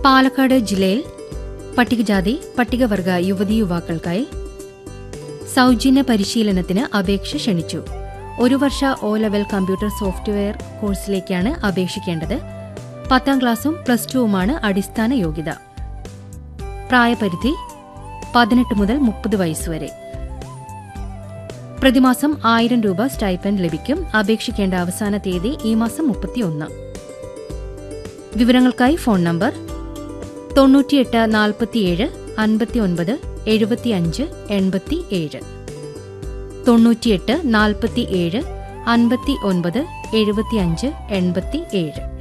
പാലക്കാട് ജില്ലയിൽ പട്ടികജാതി പട്ടികവർഗ യുവതീ യുവാക്കൾക്കായി സൗജന്യ പരിശീലനത്തിന് അപേക്ഷ ക്ഷണിച്ചു ഒരു വർഷ ഒ ലെവൽ കമ്പ്യൂട്ടർ സോഫ്റ്റ്വെയർ കോഴ്സിലേക്കാണ് അപേക്ഷിക്കേണ്ടത് പത്താം ക്ലാസും പ്ലസ് ടുവുമാണ് അടിസ്ഥാന യോഗ്യത പ്രായപരിധി പതിനെട്ട് മുതൽ മുപ്പത് വയസ്സുവരെ പ്രതിമാസം ആയിരം രൂപ സ്റ്റൈപ്പൻഡ് ലഭിക്കും അപേക്ഷിക്കേണ്ട അവസാന തീയതി ഈ മാസം മുപ്പത്തിയൊന്ന് വിവരങ്ങൾക്കായി ഫോൺ നമ്പർ തൊണ്ണൂറ്റിയെട്ട് നാൽപ്പത്തിയേഴ് അൻപത്തിയൊൻപത് എഴുപത്തിയഞ്ച് എൺപത്തി ഏഴ് തൊണ്ണൂറ്റിയെട്ട് നാൽപ്പത്തിയേഴ് അൻപത്തി ഒൻപത് എഴുപത്തിയഞ്ച് എൺപത്തി ഏഴ്